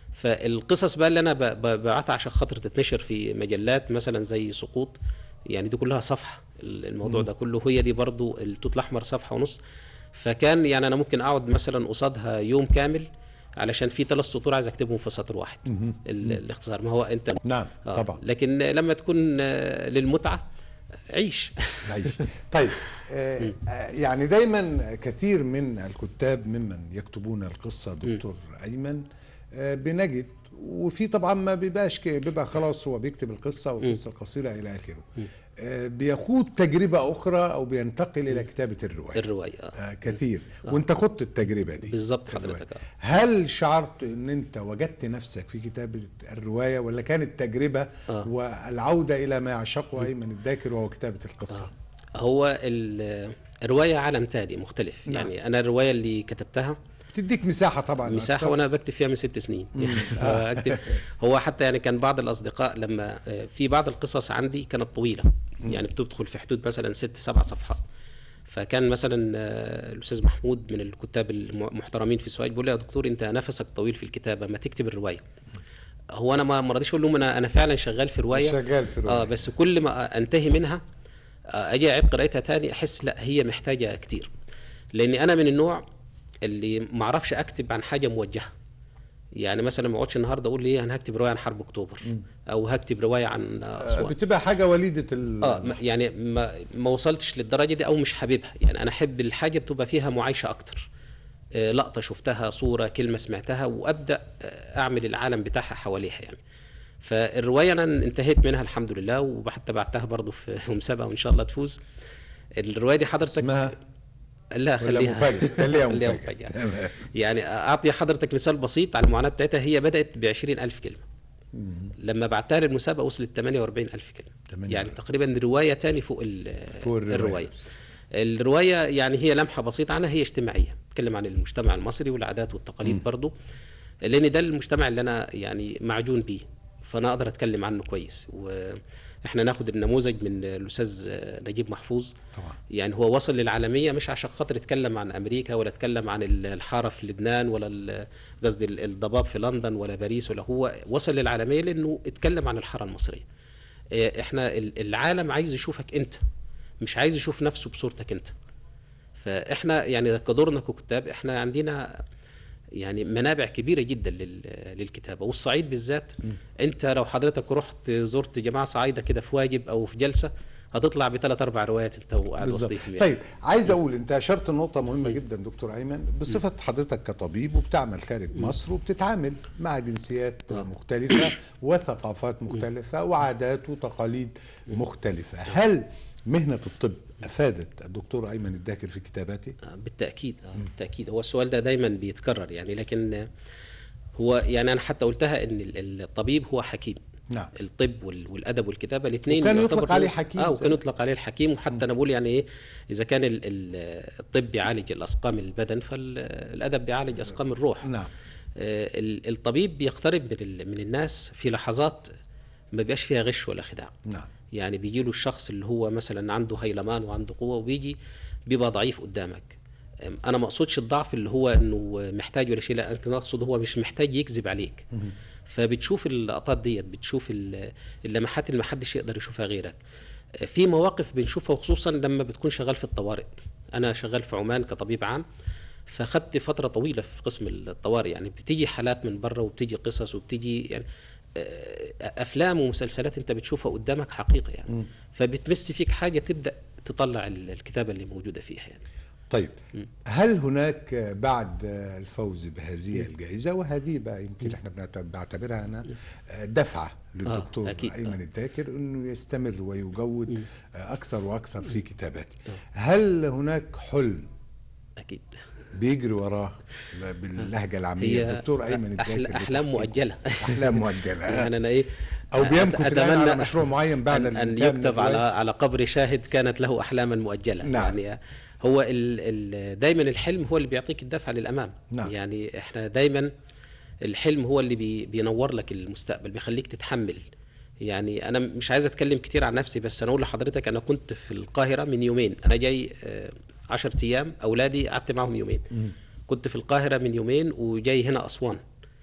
فالقصص بقى اللي انا ب- ب- ببعتها عشان خاطر تتنشر في مجلات مثلا زي سقوط يعني دي كلها صفحه الموضوع ده كله هي دي برضو التوت الاحمر صفحه ونص فكان يعني انا ممكن اقعد مثلا قصادها يوم كامل علشان في ثلاث سطور عايز اكتبهم في سطر واحد ال- الاختصار ما هو انت نعم آه، طبعا لكن لما تكون آه، للمتعه عيش نعيش طيب آه آه، يعني دايما كثير من الكتاب ممن يكتبون القصة دكتور أيمن آه بنجد وفي طبعا ما بيبقاش كده بيبقى خلاص هو بيكتب القصة والقصة القصيرة إلى آخره آه بيخوض تجربة أخرى أو بينتقل إلى كتابة الرواية الروايه آه. آه كثير وانت خضت التجربة دي بالظبط الرواية. حضرتك، آه. هل شعرت ان انت وجدت نفسك في كتابة الرواية ولا كانت تجربة آه. والعودة الى ما يعشقه ايمن الداكر وهو كتابة القصة هو ال- الروايه عالم تاني مختلف نعم. يعني انا الروايه اللي كتبتها تديك مساحة طبعا مساحه أكتر. وانا بكتب فيها من ست سنين يعني فأكتب هو حتى يعني كان بعض الاصدقاء لما آه، في بعض القصص عندي كانت طويله يعني بتدخل في حدود مثلا ست سبع صفحات فكان مثلا آه، الاستاذ محمود من الكتاب المحترمين في سوهاج بيقول لي يا دكتور انت نفسك طويل في الكتابه ما تكتب الروايه هو انا ما ما رضيش اقول لهم انا انا فعلا شغال في روايه شغال في رواية. اه بس كل ما انتهي منها آه، اجي اعيد قراءتها تاني احس لا هي محتاجه كتير لاني انا من النوع اللي ما اعرفش اكتب عن حاجه موجهه يعني مثلا ما اقعدش النهارده اقول لي انا هكتب روايه عن حرب اكتوبر او هكتب روايه عن آه، آه، اسوان بتبقى حاجة وليدة ال... اه ما- يعني ما ما وصلتش للدرجه دي او مش حاببها يعني انا احب الحاجه بتبقى فيها معايشه اكتر آه، لقطه شفتها صوره كلمه سمعتها وابدا آه، اعمل العالم بتاعها حواليها يعني فالروايه انا انتهيت منها الحمد لله وحتى بعتها برضو في في مسابقه وان شاء الله تفوز الروايه دي حضرتك اسمها لا ولا خليها مفاجأة خليها خليها مفاجأة مفاجأة. تمام. يعني اعطي حضرتك مثال بسيط على المعاناه بتاعتها هي بدات ب ألف كلمه لما بعتها للمسابقه وصلت 48000 كلمه 48. يعني تقريبا روايه تاني فوق, ال- فوق الرواية. الروايه الروايه يعني هي لمحه بسيطه عنها هي اجتماعيه بتتكلم عن المجتمع المصري والعادات والتقاليد برضو لان ده المجتمع اللي انا يعني معجون بيه فانا اقدر اتكلم عنه كويس واحنا ناخد النموذج من الاستاذ نجيب محفوظ طبعا يعني هو وصل للعالميه مش عشان خاطر يتكلم عن امريكا ولا يتكلم عن ال- الحاره في لبنان ولا ال- قصدي ال- الضباب في لندن ولا باريس ولا هو وصل للعالميه لانه اتكلم عن الحاره المصريه. إيه، احنا ال- العالم عايز يشوفك انت مش عايز يشوف نفسه بصورتك انت. فاحنا يعني كدورنا ككتاب احنا عندنا يعني منابع كبيره جدا لل- للكتابه والصعيد بالذات انت لو حضرتك رحت زرت جماعه صعايده كده في واجب او في جلسه هتطلع بثلاث اربع روايات انت وقاعد بالظبط وسطيهم يعني. طيب عايز اقول انت اشرت نقطة مهمة جدا دكتور ايمن بصفة حضرتك كطبيب وبتعمل خارج مصر وبتتعامل مع جنسيات مختلفة وثقافات مختلفة وعادات وتقاليد مختلفة هل مهنة الطب افادت الدكتور ايمن الداكر في كتاباته؟ آه، بالتاكيد آه، بالتاكيد هو السؤال ده دايما بيتكرر يعني لكن آه، هو يعني انا حتى قلتها ان ال- الطبيب هو حكيم نعم الطب وال- والادب والكتابه الاثنين وكان يطلق عليه حكيم اه وكان زي- يطلق عليه الحكيم وحتى انا بقول يعني ايه اذا كان ال- ال- الطب بيعالج الاسقام البدن فالادب بيعالج اسقام الروح نعم آه، ال- الطبيب بيقترب من ال- من الناس في لحظات ما بيبقاش فيها غش ولا خداع نعم يعني بيجي له الشخص اللي هو مثلا عنده هيلمان وعنده قوه وبيجي بيبقى ضعيف قدامك أم، انا ما اقصدش الضعف اللي هو انه محتاج ولا شيء لا انا اقصد هو مش محتاج يكذب عليك فبتشوف اللقطات ديت بتشوف ال- اللمحات اللي ما حدش يقدر يشوفها غيرك في مواقف بنشوفها وخصوصا لما بتكون شغال في الطوارئ انا شغال في عمان كطبيب عام فخدت فتره طويله في قسم الطوارئ يعني بتيجي حالات من بره وبتيجي قصص وبتيجي يعني آه، افلام ومسلسلات انت بتشوفها قدامك حقيقه يعني فبتمس فيك حاجه تبدا تطلع ال- الكتابه اللي موجوده فيها يعني طيب هل هناك بعد الفوز بهذه الجائزة وهذه بقى يمكن احنا بنعت- بعتبرها أنا دفعة للدكتور أكيد. أيمن الداكر أنه يستمر ويجود أكثر وأكثر في كتاباته هل هناك حلم اكيد بيجري وراه باللهجة العامية هي الدكتور أيمن أحل- الداكر احلام لتحقيق- مؤجله أحلام مؤجلة يعني انا ايه أو بيمكث أت- الآن على مشروع معين بعد أن, أن الانتهاء من يكتب على الرواية. على قبر شاهد كانت له احلاما مؤجله نعم. يعني هو ال ال دايما الحلم هو اللي بيعطيك الدفعه للامام نعم. يعني احنا دايما الحلم هو اللي بي بينور لك المستقبل بيخليك تتحمل يعني انا مش عايز اتكلم كتير عن نفسي بس انا اقول لحضرتك انا كنت في القاهره من يومين انا جاي آه، عشرة ايام اولادي قعدت معاهم يومين كنت في القاهره من يومين وجاي هنا اسوان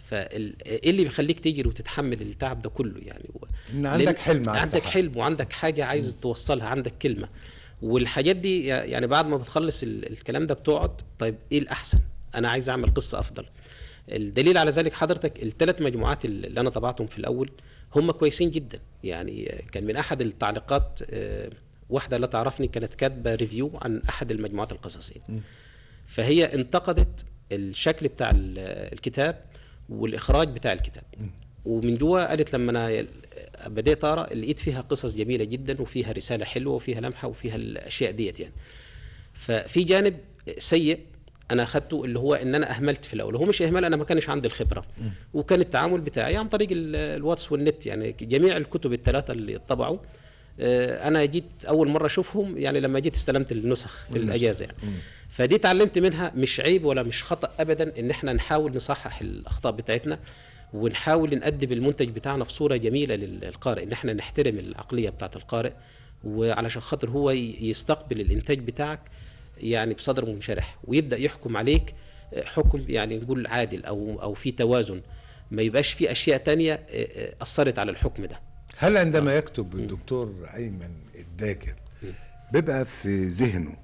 فايه اللي بيخليك تجري وتتحمل التعب ده كله يعني و... ان عندك لأن حلم عايز عندك تحققه. حلم وعندك حاجه عايز توصلها عندك كلمه والحاجات دي يعني بعد ما بتخلص ال- الكلام ده بتقعد طيب ايه الاحسن انا عايز اعمل قصه افضل الدليل على ذلك حضرتك الثلاث مجموعات اللي انا طبعتهم في الاول هم كويسين جدا يعني كان من احد التعليقات آه، واحده لا تعرفني كانت كاتبه ريفيو عن احد المجموعات القصصيه فهي انتقدت الشكل بتاع ال- الكتاب والاخراج بتاع الكتاب ومن جوا قالت لما انا بديت اقرا لقيت فيها قصص جميله جدا وفيها رساله حلوه وفيها لمحه وفيها الاشياء ديت يعني ففي جانب سيء انا اخذته اللي هو ان انا اهملت في الاول هو مش اهمال انا ما كانش عندي الخبره وكان التعامل بتاعي عن طريق ال- الواتس والنت يعني جميع الكتب الثلاثه اللي طبعوا آه، انا جيت اول مره اشوفهم يعني لما جيت استلمت النسخ في الاجازه يعني فدي اتعلمت منها مش عيب ولا مش خطا ابدا ان احنا نحاول نصحح الاخطاء بتاعتنا ونحاول نقدم المنتج بتاعنا في صوره جميله للقارئ ان احنا نحترم العقليه بتاعت القارئ وعلشان خاطر هو ي- يستقبل الانتاج بتاعك يعني بصدر منشرح ويبدا يحكم عليك حكم يعني نقول عادل او او في توازن ما يبقاش في اشياء تانية آه، آه، اثرت على الحكم ده هل عندما يكتب الدكتور ايمن الداكر بيبقى في ذهنه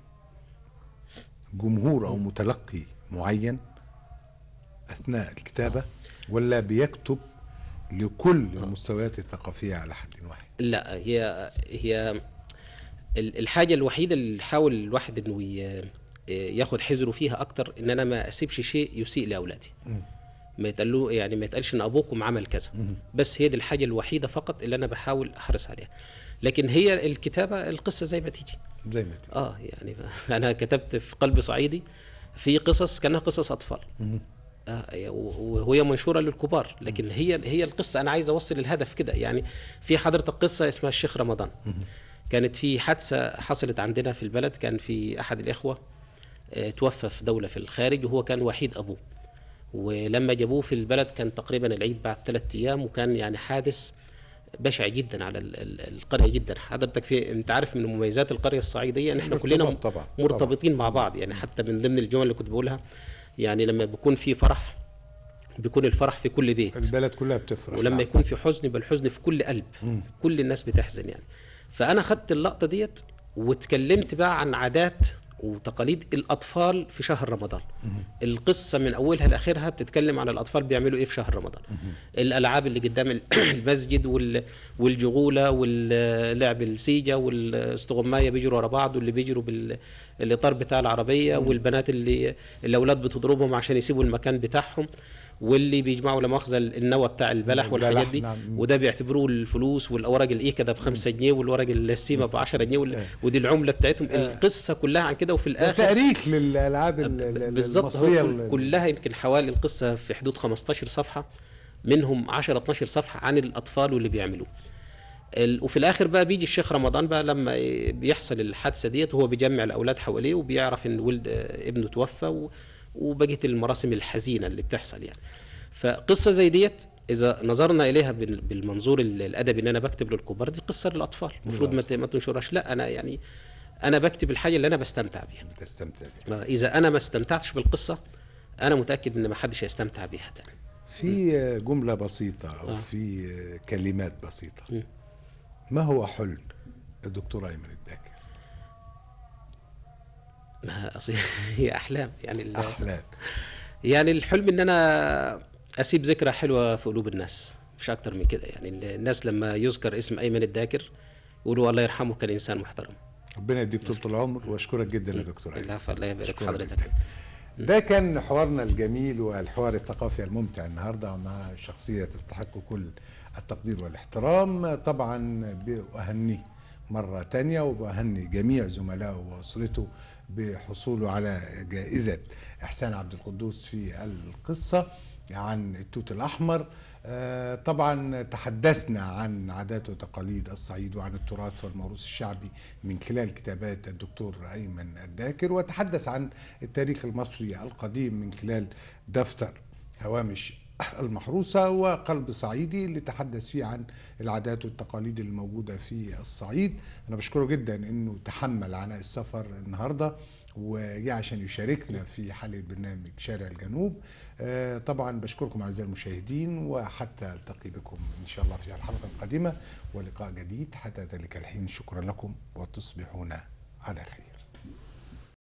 جمهور او متلقي معين اثناء الكتابه ولا بيكتب لكل المستويات الثقافيه على حد واحد لا هي هي ال- الحاجه الوحيده اللي حاول الواحد انه ي- ياخد حذره فيها اكتر ان انا ما اسيبش شيء يسيء لاولادي ما يتقالوا يعني ما يتقالش ان ابوكم عمل كذا بس هي دي الحاجه الوحيده فقط اللي انا بحاول احرص عليها لكن هي الكتابه القصه زي ما تيجي زي ما تقول. اه يعني انا كتبت في قلب صعيدي في قصص كانها قصص اطفال آه و- وهي منشوره للكبار لكن هي هي القصه انا عايز اوصل الهدف كده يعني في حضرتك قصه اسمها الشيخ رمضان كانت في حادثه حصلت عندنا في البلد كان في احد الاخوه آه، توفى في دوله في الخارج وهو كان وحيد ابوه ولما جابوه في البلد كان تقريبا العيد بعد ثلاثة ايام وكان يعني حادث بشع جدا على ال- ال- القريه جدا حضرتك في انت عارف من مميزات القريه الصعيديه ان احنا كلنا الارتباط طبعاً. مرتبطين مع بعض يعني حتى من ضمن الجمل اللي كنت بقولها يعني لما بيكون في فرح بيكون الفرح في كل بيت البلد كلها بتفرح ولما نعم. يكون في حزن يبقى الحزن في كل قلب كل الناس بتحزن يعني فانا خدت اللقطه ديت واتكلمت بقى عن عادات وتقاليد الاطفال في شهر رمضان القصه من اولها لاخرها بتتكلم عن الاطفال بيعملوا ايه في شهر رمضان الالعاب اللي قدام ال- المسجد وال- والجغوله واللعب السيجه والاستغمايه بيجروا ورا بعض واللي بيجروا بالاطار بتاع العربيه والبنات اللي الاولاد بتضربهم عشان يسيبوا المكان بتاعهم واللي بيجمعوا لا مؤاخذه النوى بتاع البلح والحاجات البلح، دي نعم. وده بيعتبروه الفلوس والاوراق الايكا ده ب 5 جنيه والورق السيما ب 10 جنيه وال- ودي العمله بتاعتهم القصه كلها عن كده وفي ده الاخر تاريخ للالعاب ال- ال- ال- بالظبط هو المصريه كل- ال- كلها يمكن حوالي القصه في حدود 15 صفحه منهم 10 12 صفحه عن الاطفال واللي بيعملوه ال- وفي الاخر بقى بيجي الشيخ رمضان بقى لما ي- بيحصل الحادثه ديت وهو بيجمع الاولاد حواليه وبيعرف ان ولد آه، ابنه توفى و- وبقيه المراسم الحزينه اللي بتحصل يعني فقصه زي ديت اذا نظرنا اليها بال- بالمنظور ال- الادبي ان انا بكتب للكبار دي قصه للاطفال المفروض ما ت- ما تنشرهاش لا انا يعني انا بكتب الحاجه اللي انا بستمتع بيها بتستمتع بيها. آه، اذا انا ما استمتعتش بالقصه انا متاكد ان ما حدش هيستمتع بيها تاني في جمله بسيطه او آه. في كلمات بسيطه مم. ما هو حلم الدكتور ايمن الداكر ما أصل هي احلام يعني ال- احلام يعني الحلم ان انا اسيب ذكرى حلوه في قلوب الناس مش اكتر من كده يعني الناس لما يذكر اسم ايمن الداكر يقولوا الله يرحمه كان انسان محترم ربنا يديك طول العمر واشكرك جدا يا دكتور ايمن العفو الله يبارك في أشكرك حضرتك جداً. ده كان حوارنا الجميل والحوار الثقافي الممتع النهارده مع شخصيه تستحق كل التقدير والاحترام طبعا بأهنيه مرة تانية وبأهني جميع زملائه وأسرته بحصوله على جائزة إحسان عبد القدوس في القصة عن التوت الأحمر آه، طبعا تحدثنا عن عادات وتقاليد الصعيد وعن التراث والموروث الشعبي من خلال كتابات الدكتور أيمن الداكر وتحدث عن التاريخ المصري القديم من خلال دفتر هوامش المحروسة وقلب صعيدي اللي تحدث فيه عن العادات والتقاليد الموجودة في الصعيد أنا بشكره جدا أنه تحمل عناء السفر النهاردة وجاء عشان يشاركنا في حلقه برنامج شارع الجنوب آه، طبعا بشكركم اعزائي المشاهدين وحتى التقي بكم ان شاء الله في الحلقه القادمه ولقاء جديد حتى ذلك الحين شكرا لكم وتصبحون على خير